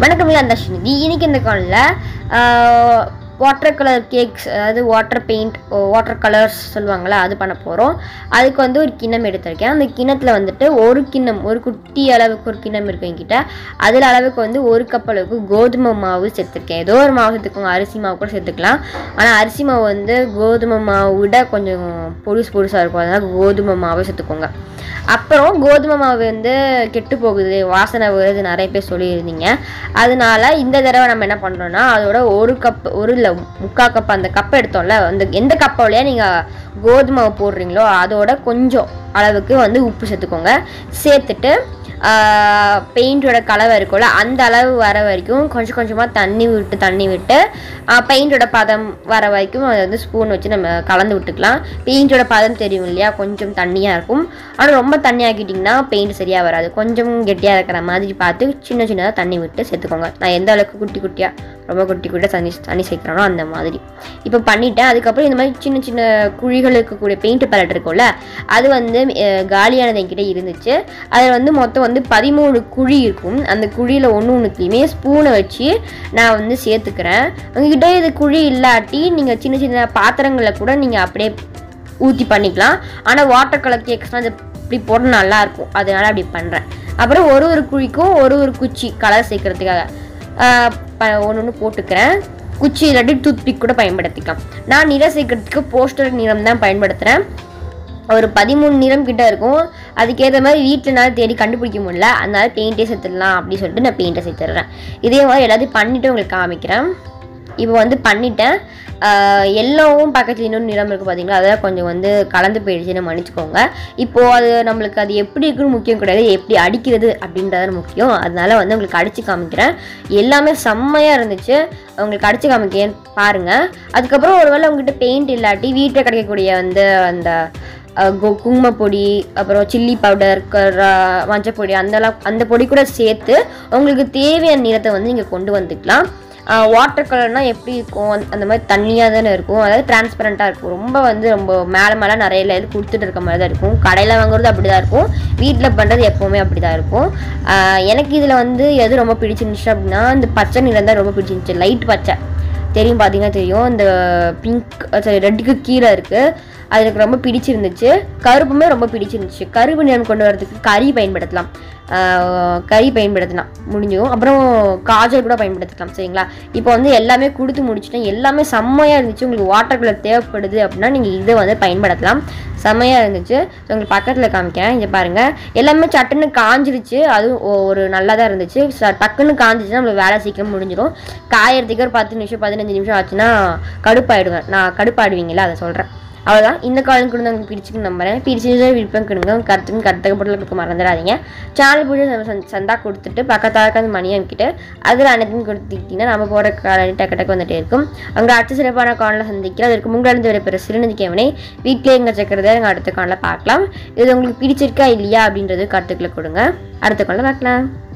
வணக்கம் அந்த ஸ்ரீநிதி இன்னைக்கு இந்த காலில் வாட்டர் கலர் கேக்ஸ் அதாவது வாட்டர் பெயிண்ட் வாட்டர் கலர்ஸ் சொல்லுவாங்கள்ல அது பண்ண போகிறோம் அதுக்கு வந்து ஒரு கிண்ணம் எடுத்திருக்கேன் அந்த கிண்ணத்தில் வந்துட்டு ஒரு கிண்ணம் ஒரு குட்டி அளவுக்கு ஒரு கிண்ணம் இருக்கு என்கிட்ட அதில் அளவுக்கு வந்து ஒரு கப் அளவுக்கு கோதுமை மாவு சேர்த்துருக்கேன் ஏதோ ஒரு மாவு சேர்த்துக்கோங்க அரிசி மாவு கூட சேர்த்துக்கலாம் ஆனால் அரிசி மாவு வந்து கோதுமை மாவு விட கொஞ்சம் பொடுசு பொடுசாக இருக்கும் அதனால் கோதுமை மாவு சேர்த்துக்கோங்க அப்புறம் கோதுமை மாவு வந்து கெட்டு போகுது வாசனை வருது நிறைய பேர் சொல்லியிருந்தீங்க அதனால இந்த தடவை நம்ம என்ன பண்ணுறோம்னா அதோட ஒரு கப் ஒரு இல்லை முக்கால் கப் அந்த கப் எடுத்தோம்ல அந்த எந்த கப்போலையா நீங்கள் கோதுமை மாவு போடுறீங்களோ அதோட கொஞ்சம் அளவுக்கு வந்து உப்பு சேர்த்துக்கோங்க சேர்த்துட்டு பெயிண்டோட கலவை இருக்கும்ல அந்த அளவு வர வரைக்கும் கொஞ்சம் கொஞ்சமாக தண்ணி விட்டு தண்ணி விட்டு பெயிண்டோட பதம் வர வரைக்கும் அதை வந்து ஸ்பூன் வச்சு நம்ம கலந்து விட்டுக்கலாம் பெயிண்டோட பதம் தெரியும் இல்லையா கொஞ்சம் தண்ணியாக இருக்கும் ஆனால் ரொம்ப தண்ணி ஆக்கிட்டிங்கன்னா பெயிண்ட் சரியாக வராது கொஞ்சம் கெட்டியாக இருக்கிற மாதிரி பார்த்து சின்ன சின்னதாக தண்ணி விட்டு சேர்த்துக்கோங்க நான் எந்த அளவுக்கு குட்டி குட்டியாக ரொம்ப குட்டி குட்டியாக தண்ணி தண்ணி சேர்க்குறானோ அந்த மாதிரி இப்போ பண்ணிட்டேன் அதுக்கப்புறம் இந்த மாதிரி சின்ன சின்ன குழிகள் இருக்கக்கூடிய பெயிண்ட் பேலட் இருக்கும்ல அது வந்து அஹ், காலியானது என்கிட்ட இருந்துச்சு அதில் வந்து மொத்தம் வந்து பதிமூணு குழி இருக்கும் அந்த குழியில் ஒன்று ஒன்றுத்தையுமே ஸ்பூனை வச்சு நான் வந்து சேர்த்துக்கிறேன் உங்ககிட்ட இது குழி இல்லாட்டி நீங்கள் சின்ன சின்ன பாத்திரங்களில் கூட நீங்கள் அப்படியே ஊற்றி பண்ணிக்கலாம் ஆனால் வாட்டர் கலர் கேக்ஸ்னால் அது இப்படி போட நல்லா இருக்கும் அதனால அப்படி பண்ணுறேன் அப்புறம் ஒரு ஒரு குழிக்கும் ஒரு ஒரு குச்சி கலர் சேர்க்கறதுக்காக ஒன்று ஒன்று போட்டுக்கிறேன் குச்சி இல்லாட்டி டூத் பிக் கூட பயன்படுத்திக்கலாம் நான் நிறம் சேர்க்கறதுக்கு போஸ்டர் நிறம் தான் பயன்படுத்துகிறேன் ஒரு பதிமூணு நிறம் கிட்ட இருக்கும் அதுக்கேற்ற மாதிரி வீட்டில் என்னால் தேடி கண்டுபிடிக்க முடியல அதனால பெயிண்டே சேர்த்துடலாம் அப்படின்னு சொல்லிட்டு நான் பெயிண்டை சேர்த்துடுறேன் இதே மாதிரி எல்லாத்தையும் பண்ணிவிட்டு உங்களுக்கு காமிக்கிறேன் இப்போ வந்து பண்ணிட்டேன் எல்லோவும் பக்கத்தில் இன்னொரு நிறம் இருக்குது பார்த்தீங்களா அதெல்லாம் கொஞ்சம் வந்து கலந்து போயிடுச்சுன்னு மன்னிச்சுக்கோங்க இப்போது அது நம்மளுக்கு அது எப்படி இருக்குன்னு முக்கியம் கிடையாது எப்படி அடிக்கிறது அப்படின்றது முக்கியம் அதனால வந்து உங்களுக்கு அடித்து காமிக்கிறேன் எல்லாமே செம்மையாக இருந்துச்சு உங்களுக்கு அடித்து காமிக்கிறேன் பாருங்கள் அதுக்கப்புறம் ஒருவேளை உங்ககிட்ட பெயிண்ட் இல்லாட்டி வீட்டில் கிடைக்கக்கூடிய வந்து அந்த அஹ், கு- குங்குமப்பொடி அப்புறம் சில்லி பவுடர் மஞ்சள் பொடி அந்தலாம் அந்த பொடி கூட சேர்த்து உங்களுக்கு தேவையான நிறத்தை வந்து நீங்கள் கொண்டு வந்துக்கலாம் வாட்டர் கலர்னால் எப்படி இருக்கும் அந்த- அந்த மாதிரி தண்ணியாக தானே இருக்கும் அதாவது டிரான்ஸ்பரண்ட்டாக இருக்கும் ரொம்ப வந்து ரொம்ப மேலே மேலே நிறைய இது கொடுத்துட்டு இருக்க மாதிரி தான் இருக்கும் கடையில் வாங்குறது அப்படி தான் இருக்கும் வீட்டில் பண்ணுறது எப்போவுமே அப்படி தான் இருக்கும் ஆஹ் எனக்கு இதில் வந்து எது ரொம்ப பிடிச்சிருந்துச்சு அப்படின்னா இந்த பச்சை நிறம் தான் ரொம்ப பிடிச்சிருந்துச்சு லைட் பச்சை தெரியும் பார்த்தீங்கன்னா தெரியும் இந்த பிங்க் சாரி ரெட்டுக்கு கீழே இருக்குது அது எனக்கு ரொம்ப பிடிச்சிருந்துச்சு கருப்புமே ரொம்ப பிடிச்சிருந்துச்சு கருப்பு நிறம் கொண்டு வரதுக்கு கறி பயன்படுத்தலாம் ஆஹ் கறி பயன்படுத்தலாம் முடிஞ்சும் அப்புறம் காஜல் கூட பயன்படுத்திக்கலாம் சரிங்களா இப்போ வந்து எல்லாமே கொடுத்து முடிச்சிட்டேன் எல்லாமே செம்மையாக இருந்துச்சு உங்களுக்கு வாட்டர் கலர் தேவைப்படுது அப்படின்னா நீங்கள் இதை வந்து பயன்படுத்தலாம் செம்மையாக இருந்துச்சு ஸோ உங்களுக்கு பக்கத்தில் காமிக்கிறேன் இங்கே பாருங்கள் எல்லாமே சட்டுன்னு காஞ்சிருச்சு அதுவும் ஒ- ஒரு நல்லா தான் இருந்துச்சு ச- டக்குன்னு காஞ்சிச்சுன்னா நம்மளுக்கு வேலை சீக்கிரம் முடிஞ்சிடும் காயறதுக்கு ஒரு பத்து நிமிஷம் பதினஞ்சு நிமிஷம் ஆச்சுன்னா கடுப்பாயிடுவேன் நான் கடுப்பாயிடுவீங்களா அதை சொல்கிறேன் அவ்வளோதான் இந்த காலம் கொடுத்து உங்களுக்கு பிடிச்சின்னு நம்புறேன் பிடிச்சிருந்தா விருப்பம் கொடுங்க உங்க கருத்துக்கு கருத்துக்கு பொருள் கொடுக்க மறந்துடாதீங்க சேனல் பிடிச்ச சந்தா கொடுத்துட்டு பக்கத்தாக இருக்க அந்த மணி அமைக்கிட்டு அதில் அனைத்தையும் கொடுத்துக்கிட்டிங்கன்னா நம்ம போகிற காலம் டக்கு டக்கு வந்துட்டே இருக்கும் அங்கே அடுத்த சிறப்பான காலில் சந்திக்கிறோம் அதற்கு முன்னிலிருந்து விடைபெற சிறுநதி கேவனை வீட்டிலே எங்கே சக்கிறத எங்கள் அடுத்த காலில் பார்க்கலாம் இது உங்களுக்கு பிடிச்சிருக்கா இல்லையா அப்படின்றது கருத்துக்களை கொடுங்க அடுத்த காலில் பார்க்கலாம்